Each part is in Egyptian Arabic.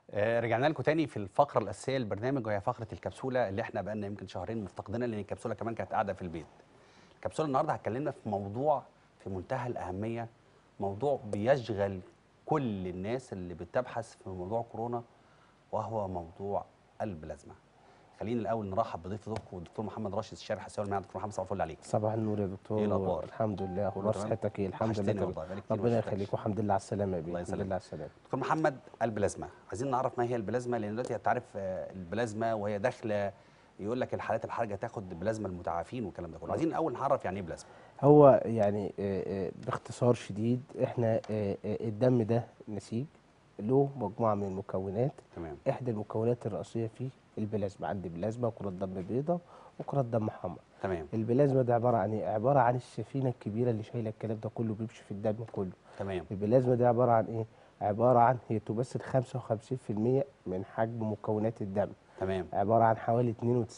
آه، رجعنا لكم تاني في الفقره الاساسيه للبرنامج وهي فقره الكبسوله اللي احنا بقالنا يمكن شهرين مفتقدينها لان الكبسوله كمان كانت قاعده في البيت. الكبسوله النهارده هتكلمنا في موضوع في منتهى الاهميه موضوع بيشغل كل الناس اللي بتبحث في موضوع كورونا وهو موضوع البلازما. خلينا الاول نرحب بضيف ضيفكم الدكتور محمد راشد الشارح السيوي المعهد دكتور محمد صباح الفل عليك. صباح النور يا دكتور إيه الأخبار؟ الحمد لله اخبار تمام؟ صحتك ايه الحمد وحشتني لله والله، بقالي كتير ما ربنا شفتكش. يخليك والحمد لله على السلامه يا بيه الله الحمد يسلمك. لله على السلامه دكتور محمد البلازما عايزين نعرف ما هي البلازما لان دلوقتي انت عارف آه، البلازما وهي داخله يقول لك الحالات الحرجه تاخد بلازما المتعافين والكلام ده كله عايزين الاول نعرف يعني ايه بلازما هو يعني آه، آه، باختصار شديد احنا آه، آه، الدم ده نسيج له مجموعه من المكونات تمام احدى المكونات الرئيسيه فيه البلازما عندي بلازما وكرات دم بيضاء وكرات دم حمراء تمام البلازما ده عباره عن ايه عباره عن السفينه الكبيره اللي شايله الكلام ده كله بيمشي في الدم كله تمام البلازما دي عباره عن ايه عباره عن هي تمثل 55% من حجم مكونات الدم تمام عباره عن حوالي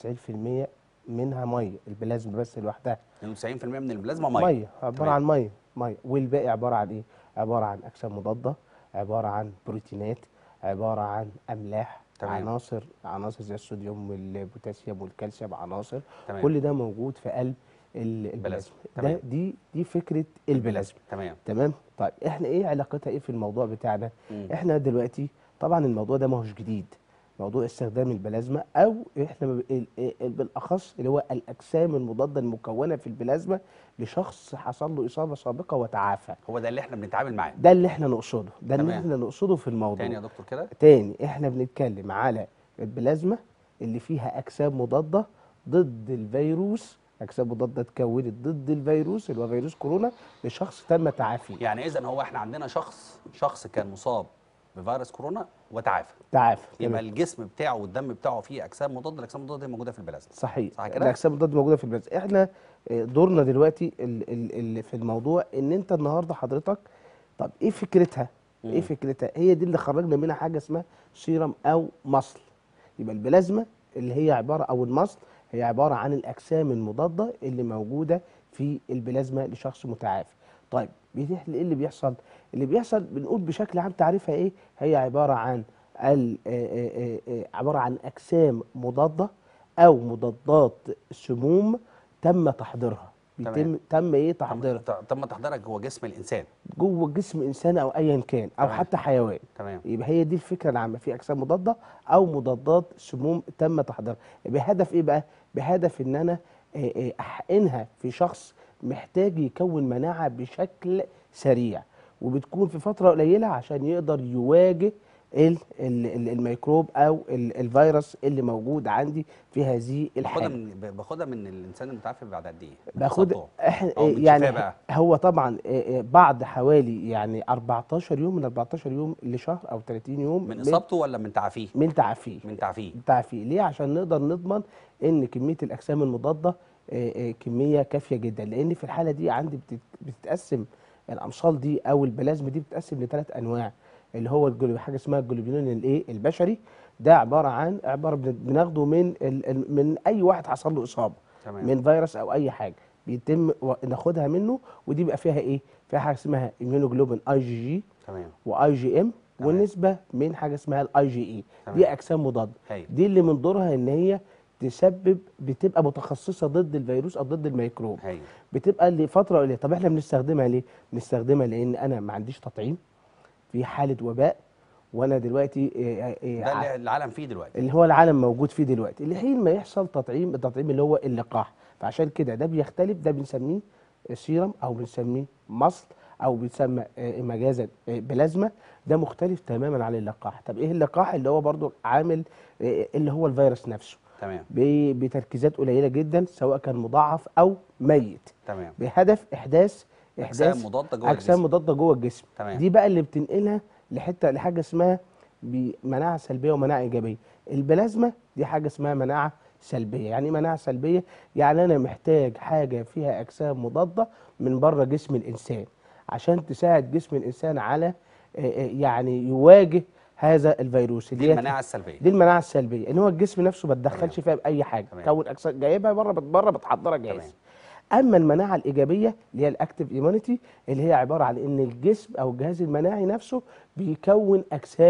92% منها ميه البلازما بس لوحدها 92% من البلازما ميه ميه عباره تمام. عن ميه ميه والباقي عباره عن ايه عباره عن اجسام مضاده عباره عن بروتينات عباره عن املاح تمام. عناصر عناصر زي الصوديوم والبوتاسيوم والكالسيوم عناصر تمام. كل ده موجود في قلب ال- البلازما تمام. ده دي دي فكره البلازما تمام تمام طيب احنا ايه علاقتها ايه في الموضوع بتاعنا مم. احنا دلوقتي طبعا الموضوع ده ما هوش جديد موضوع استخدام البلازما او احنا ب- ال- ال- بالاخص اللي هو الاجسام المضاده المكونه في البلازما لشخص حصل له اصابه سابقه وتعافى هو ده اللي احنا بنتعامل معاه ده اللي احنا نقصده ده اللي تمام. احنا نقصده في الموضوع تاني يا دكتور كده تاني احنا بنتكلم على البلازما اللي فيها اجسام مضاده ضد الفيروس اجسام مضاده اتكونت ضد الفيروس اللي هو فيروس كورونا لشخص تم تعافيه يعني اذا هو احنا عندنا شخص شخص كان مصاب بفيروس كورونا وتعافى تعافى يبقى تمام. الجسم بتاعه والدم بتاعه فيه اجسام مضاده الاجسام المضاده دي موجوده في البلازما صحيح صح كده؟ الاجسام المضاده موجوده في البلازما احنا آه، دورنا دلوقتي ال ال ال في الموضوع ان انت النهارده حضرتك طب ايه فكرتها مم. ايه فكرتها هي دي اللي خرجنا منها حاجه اسمها سيرم او مصل يبقى البلازما اللي هي عباره او المصل هي عباره عن الاجسام المضاده اللي موجوده في البلازما لشخص متعافي طيب بيتيح ايه اللي بيحصل اللي بيحصل بنقول بشكل عام تعريفها ايه هي عباره عن ال- آه، آه، آه، عباره عن اجسام مضاده او مضادات سموم تم تحضيرها تمام. بيتم تم ايه تم تحضيرها تم تحضيرها جوه جسم الانسان جوه جسم انسان او ايا كان او تمام. حتى حيوان تمام يبقى هي دي الفكره العامه في اجسام مضاده او مضادات سموم تم تحضيرها بهدف ايه بقى بهدف ان انا آه، آه، احقنها في شخص محتاج يكون مناعه بشكل سريع وبتكون في فتره قليله عشان يقدر يواجه ال- ال- ال- الميكروب او ال- الفيروس اللي موجود عندي في هذه باخدها الحاله من ب- باخدها من الانسان المتعافي بعد قد ايه؟ باخد إصابته؟ احنا أو من يعني شفاه بقى. هو طبعا آه، آه، بعد حوالي يعني 14 يوم من 14 يوم لشهر او 30 يوم من اصابته ولا من تعافيه؟ من تعافيه من تعافيه تعافيه ليه عشان نقدر نضمن ان كميه الاجسام المضاده آه، آه، كميه كافيه جدا لان في الحاله دي عندي بتت- بتتقسم الامصال دي او البلازما دي بتتقسم لثلاث انواع اللي هو الجلو- حاجه اسمها الجلوبينول الايه البشري ده عباره عن عباره بن- بناخده من ال- ال- من اي واحد حصل له اصابه تمام. من فيروس او اي حاجه بيتم و- ناخدها منه ودي بيبقى فيها ايه فيها حاجه اسمها immunoglobulin اي جي جي تمام واي جي ام تمام. والنسبه من حاجه اسمها الاي جي اي تمام. دي اجسام مضاده هايل. دي اللي من دورها ان هي تسبب بتبقى متخصصه ضد الفيروس او ضد الميكروب هايل بتبقى لفتره قليله طب احنا بنستخدمها ليه بنستخدمها لان انا ما عنديش تطعيم في حاله وباء وانا دلوقتي إيه إيه ده ع- اللي العالم فيه دلوقتي اللي هو العالم موجود فيه دلوقتي لحين ما يحصل تطعيم التطعيم اللي هو اللقاح فعشان كده ده بيختلف ده بنسميه سيرم او بنسميه مصل او بيسمى آه، مجازا آه، بلازما ده مختلف تماما عن اللقاح طب ايه اللقاح اللي هو برضو عامل آه، اللي هو الفيروس نفسه تمام ب- بتركيزات قليله جدا سواء كان مضاعف او ميت تمام بهدف احداث احداث أجسام مضادة جوه اجسام الجسم. مضاده جوه الجسم تمام. دي بقى اللي بتنقلها لحته لحاجه اسمها بمناعه سلبيه ومناعه ايجابيه البلازما دي حاجه اسمها مناعه سلبيه يعني ايه مناعه سلبيه يعني انا محتاج حاجه فيها اجسام مضاده من بره جسم الانسان عشان تساعد جسم الانسان على آه، آه، يعني يواجه هذا الفيروس دي اللي هي المناعه السلبيه دي المناعه السلبيه ان هو الجسم نفسه ما تدخلش فيها باي حاجه تمام. كون اجسام جايبها بره بره بتحضرها تمام. جاهز اما المناعه الايجابيه اللي هي الاكتيف ايمونيتي اللي هي عباره عن ان الجسم او الجهاز المناعي نفسه بيكون اجسام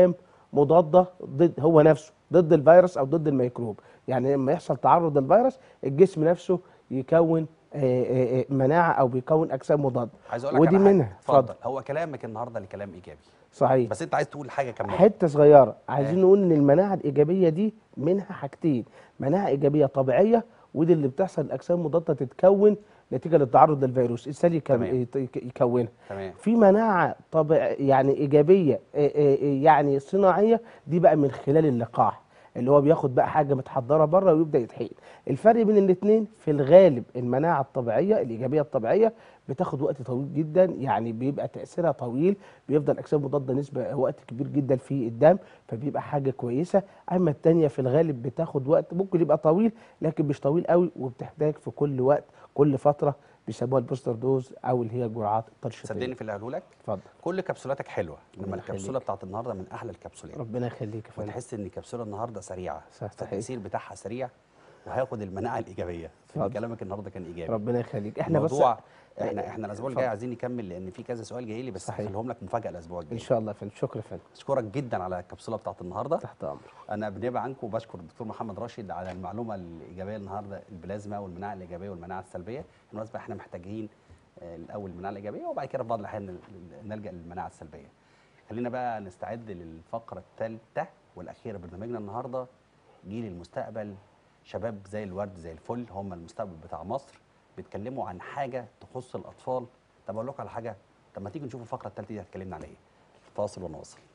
مضاده ضد هو نفسه ضد الفيروس او ضد الميكروب يعني لما يحصل تعرض للفيروس الجسم نفسه يكون آه، آه، آه، مناعه او بيكون اجسام مضاده عايز اقول لك ودي على حاجة. منها اتفضل هو كلامك النهارده لكلام ايجابي صحيح بس انت عايز تقول حاجه كمان حته صغيره عايزين آه. نقول ان المناعه الايجابيه دي منها حاجتين مناعه ايجابيه طبيعيه ودي اللي بتحصل الاجسام مضاده تتكون نتيجه للتعرض للفيروس الانسان يكون- تمام. يت- يكونها تمام في مناعه طبيع يعني ايجابيه آه، آه، آه، يعني صناعيه دي بقى من خلال اللقاح اللي هو بياخد بقى حاجه متحضره بره ويبدا يتحقن الفرق بين الاثنين في الغالب المناعه الطبيعيه الايجابيه الطبيعيه بتاخد وقت طويل جدا يعني بيبقى تاثيرها طويل بيفضل اجسام مضاده نسبه وقت كبير جدا في الدم فبيبقى حاجه كويسه اما الثانيه في الغالب بتاخد وقت ممكن يبقى طويل لكن مش طويل قوي وبتحتاج في كل وقت كل فتره بيسموها البوستر دوز او اللي هي الجرعات الترشيحيه صدقني في اللي هقوله لك اتفضل كل كبسولاتك حلوه انما ربنا الكبسوله يخليك. بتاعت النهارده من احلى الكبسولات ربنا يخليك يا فندم وتحس ان الكبسوله النهارده سريعه صح، صحيح. التاثير بتاعها سريع وهياخد المناعه الايجابيه اتفضل. كلامك النهارده كان ايجابي ربنا يخليك احنا بس موضوع احنا احنا الاسبوع الجاي اتفضل. عايزين نكمل لان في كذا سؤال جاي لي بس صحيح. هخليهم لك مفاجاه الاسبوع ان الجاي شاء الله يا فندم شكرا يا فندم اشكرك جدا على الكبسوله بتاعت النهارده تحت امر انا بنبقى عنكم وبشكر الدكتور محمد راشد على المعلومه الايجابيه النهارده البلازما والمناعه الايجابيه والمناعه السلبيه بالمناسبه احنا محتاجين آه، الاول المناعه الايجابيه وبعد كده في بعض الاحيان ن- نلجا للمناعه السلبيه خلينا بقى نستعد للفقره الثالثه والاخيره برنامجنا النهارده جيل المستقبل شباب زي الورد زي الفل هم المستقبل بتاع مصر بيتكلموا عن حاجه تخص الاطفال طب اقول لكم على حاجه طب ما تيجي نشوف الفقره الثالثه دي هتكلمنا على ايه فاصل ونواصل